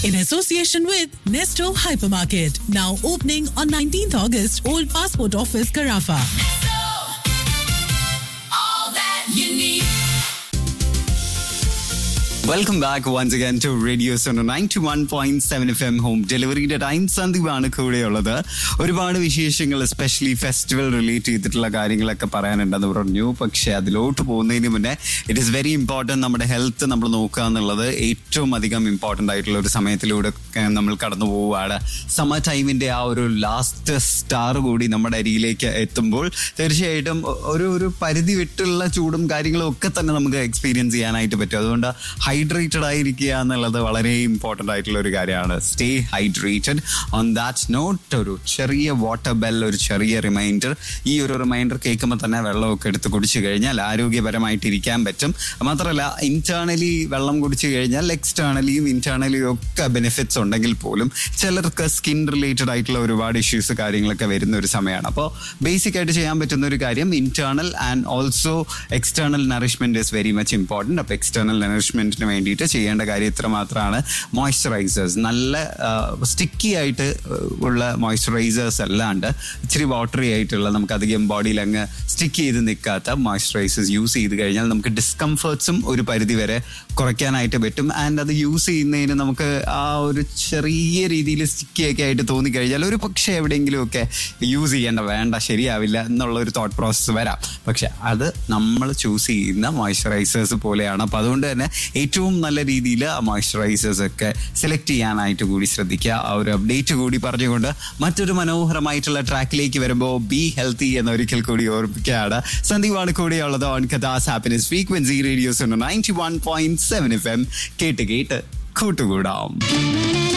in association with Nesto Hypermarket. Now opening on 19th August, Old Passport Office, Carafa. all that you need. Welcome back once again to radio zone ninety one point seven F M home ഡെലിവറിയുടെ time സന്ദീപാണ് കൂടെയുള്ളത് ഒരുപാട് വിശേഷങ്ങൾ especially festival relate ചെയ്തിട്ടുള്ള കാര്യങ്ങളൊക്കെ പറയാനുണ്ടെന്ന് പറഞ്ഞു പക്ഷെ അതിലോട്ട് പോകുന്നതിന് മുന്നേ ഇറ്റ് ഈസ് വെരി ഇമ്പോർട്ടൻറ്റ് നമ്മുടെ ഹെൽത്ത് നമ്മൾ നോക്കുക എന്നുള്ളത് ഏറ്റവും അധികം ഇമ്പോർട്ടൻ്റ് ആയിട്ടുള്ള ഒരു സമയത്തിലൂടെ ഒക്കെ നമ്മൾ കടന്നു പോവുകയാണ് സമർ ടൈമിന്റെ ആ ഒരു ലാസ്റ്റ് സ്റ്റാർ കൂടി നമ്മുടെ അരിയിലേക്ക് എത്തുമ്പോൾ തീർച്ചയായിട്ടും ഒരു ഒരു പരിധി വിട്ടുള്ള ചൂടും കാര്യങ്ങളും ഒക്കെ തന്നെ നമുക്ക് എക്സ്പീരിയൻസ് ചെയ്യാനായിട്ട് പറ്റും അതുകൊണ്ട് ഹൈഡ്രേറ്റഡ് ആയിരിക്കുക എന്നുള്ളത് വളരെ ഇമ്പോർട്ടൻ്റ് ആയിട്ടുള്ള ഒരു കാര്യമാണ് stay hydrated on that note ഒരു ചെറിയ വാട്ടർ ബെൽ ഒരു ചെറിയ റിമൈൻഡർ ഈ ഒരു റിമൈൻഡർ കേൾക്കുമ്പോൾ തന്നെ വെള്ളമൊക്കെ എടുത്ത് കുടിച്ചു കഴിഞ്ഞാൽ ആരോഗ്യപരമായിട്ട് ഇരിക്കാൻ പറ്റും മാത്രമല്ല ഇന്റേണലി വെള്ളം കുടിച്ചു കഴിഞ്ഞാൽ എക്സ്റ്റേണലിയും ഇന്റേണലിയും ഒക്കെ ബെനിഫിറ്റ്സ് ഉണ്ടെങ്കിൽ പോലും ചിലർക്ക് സ്കിൻ റിലേറ്റഡ് ആയിട്ടുള്ള ഒരുപാട് ഇഷ്യൂസ് കാര്യങ്ങളൊക്കെ വരുന്ന ഒരു സമയമാണ് അപ്പോൾ ബേസിക് ആയിട്ട് ചെയ്യാൻ പറ്റുന്ന ഒരു കാര്യം internal and also external nourishment is very much important അപ്പോൾ എക്സ്റ്റേണൽ നറിഷ്മെന്റിന് വേണ്ടിയിട്ട് ചെയ്യേണ്ട കാര്യം ഇത്ര മാത്രമാണ് മോയ്സ്ചറൈസേഴ്സ് നല്ല സ്റ്റിക്കി ആയിട്ട് ഉള്ള മോയ്സ്ചറൈസേഴ്സ് അല്ലാണ്ട് ഇച്ചിരി വാട്ടറി ആയിട്ടുള്ള നമുക്ക് അധികം ബോഡിയിൽ അങ്ങ് സ്റ്റിക്ക് ചെയ്ത് നിൽക്കാത്ത മോയ്സ്ചറൈസേഴ്സ് യൂസ് ചെയ്ത് കഴിഞ്ഞാൽ നമുക്ക് ഡിസ്കംഫേർട്സും ഒരു പരിധി വരെ കുറയ്ക്കാനായിട്ട് പറ്റും ആൻഡ് അത് യൂസ് ചെയ്യുന്നതിന് നമുക്ക് ആ ഒരു ചെറിയ രീതിയിൽ സ്റ്റിക്കിയൊക്കെ ആയിട്ട് തോന്നിക്കഴിഞ്ഞാൽ ഒരു പക്ഷേ എവിടെയെങ്കിലുമൊക്കെ യൂസ് ചെയ്യേണ്ട വേണ്ട ശരിയാവില്ല എന്നുള്ള ഒരു തോട്ട് പ്രോസസ്സ് വരാം പക്ഷെ അത് നമ്മൾ ചൂസ് ചെയ്യുന്ന മോയ്സ്ചറൈസേഴ്സ് പോലെയാണ് അപ്പോൾ അതുകൊണ്ട് തന്നെ ഏറ്റവും നല്ല രീതിയിൽ ആ മോയ്സ്ചറൈസേഴ്സ് ഒക്കെ സെലക്ട് ചെയ്യാനായിട്ട് കൂടി ശ്രദ്ധിക്കുക ആ ഒരു അപ്ഡേറ്റ് കൂടി പറഞ്ഞുകൊണ്ട് മറ്റൊരു മനോഹരമായിട്ടുള്ള ട്രാക്കിലേക്ക് വരുമ്പോൾ ബി ഹെൽത്തി എന്ന് ഒരിക്കൽ കൂടി ഓർമ്മിക്കുകയാണ് സന്ദീപാണ് കൂടെയുള്ളത് ഓൺ കഥാസ് happiness frequency radio's ninety one point seven F M കേട്ട് കേട്ട് കൂട്ടുകൂടാം